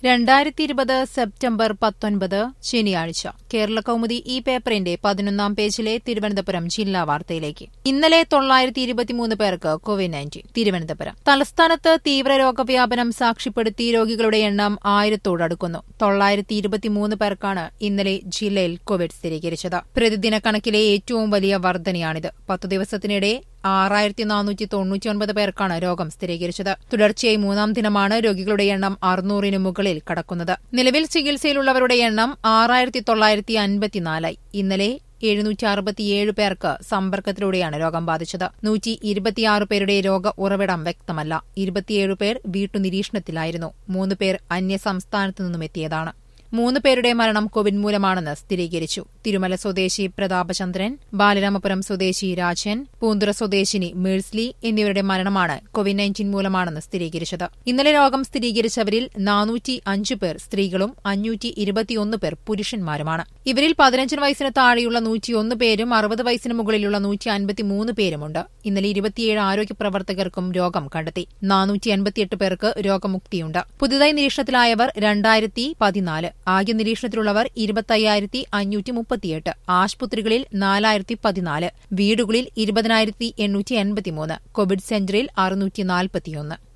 രണ്ടായിരത്തി ഇരുപത് സെപ്റ്റംബർ പത്തൊൻപത് ശനിയാഴ്ച കേരള കൗമുദി ഈ പേപ്പറിന്റെ പതിനൊന്നാം പേജിലെ തിരുവനന്തപുരം ജില്ലാ വാർത്തയിലേക്ക് ഇന്നലെ തൊള്ളായിരത്തി ഇരുപത്തിമൂന്ന് പേർക്ക് കോവിഡ് നയൻറ്റീൻ തിരുവനന്തപുരം തലസ്ഥാനത്ത് തീവ്ര രോഗവ്യാപനം സാക്ഷ്യപ്പെടുത്തി രോഗികളുടെ എണ്ണം ആയിരത്തോടടുക്കുന്നു തൊള്ളായിരത്തി ഇരുപത്തിമൂന്ന് പേർക്കാണ് ഇന്നലെ ജില്ലയിൽ കോവിഡ് സ്ഥിരീകരിച്ചത് പ്രതിദിന കണക്കിലെ ഏറ്റവും വലിയ വർധനയാണിത് പത്തു ദിവസത്തിനിടെ ആറായിരത്തി നാനൂറ്റി തൊണ്ണൂറ്റിയൊൻപത് പേർക്കാണ് രോഗം സ്ഥിരീകരിച്ചത് തുടർച്ചയായി മൂന്നാം ദിനമാണ് രോഗികളുടെ എണ്ണം അറുന്നൂറിന് മുകളിൽ കടക്കുന്നത് നിലവിൽ ചികിത്സയിലുള്ളവരുടെ എണ്ണം ആറായിരത്തി തൊള്ളായിരത്തി അൻപത്തിനാലായി ഇന്നലെ എഴുന്നൂറ്റി അറുപത്തിയേഴ് പേർക്ക് സമ്പർക്കത്തിലൂടെയാണ് രോഗം ബാധിച്ചത് നൂറ്റി ഇരുപത്തിയാറ് പേരുടെ രോഗ ഉറവിടം വ്യക്തമല്ല ഇരുപത്തിയേഴ് പേർ വീട്ടുനിരീക്ഷണത്തിലായിരുന്നു മൂന്ന് പേർ അന്യസംസ്ഥാനത്തു നിന്നും എത്തിയതാണ് മൂന്ന് പേരുടെ മരണം കോവിഡ് മൂലമാണെന്ന് സ്ഥിരീകരിച്ചു തിരുമല സ്വദേശി പ്രതാപചന്ദ്രൻ ബാലരാമപുരം സ്വദേശി രാജൻ പൂന്തുറ സ്വദേശിനി മേഴ്സ്ലി എന്നിവരുടെ മരണമാണ് കോവിഡ് നയൻറ്റീൻ മൂലമാണെന്ന് സ്ഥിരീകരിച്ചത് ഇന്നലെ രോഗം സ്ഥിരീകരിച്ചവരിൽ നാനൂറ്റി അഞ്ച് പേർ സ്ത്രീകളും അഞ്ഞൂറ്റി ഇരുപത്തിയൊന്ന് പേർ പുരുഷന്മാരുമാണ് ഇവരിൽ പതിനഞ്ചിന് വയസ്സിന് താഴെയുള്ള നൂറ്റിയൊന്ന് പേരും അറുപത് വയസ്സിന് മുകളിലുള്ള നൂറ്റി അൻപത്തിമൂന്ന് പേരുമുണ്ട് ഇന്നലെ ഇരുപത്തിയേഴ് ആരോഗ്യ പ്രവർത്തകർക്കും രോഗം കണ്ടെത്തി നാനൂറ്റി അൻപത്തിയെട്ട് പേർക്ക് രോഗമുക്തിയുണ്ട് പുതുതായി നിരീക്ഷണത്തിലായവർ രണ്ടായിരത്തി പതിനാല് ആകെ നിരീക്ഷണത്തിലുള്ളവർ ഇരുപത്തയ്യായിരത്തി അഞ്ഞൂറ്റി മുപ്പത്തിയെട്ട് ആശുപത്രികളിൽ നാലായിരത്തി പതിനാല് വീടുകളിൽ ഇരുപതിനായിരത്തി എണ്ണൂറ്റി എൺപത്തിമൂന്ന് കോവിഡ് സെന്ററിൽ അറുന്നൂറ്റി നാൽപ്പത്തിയൊന്ന്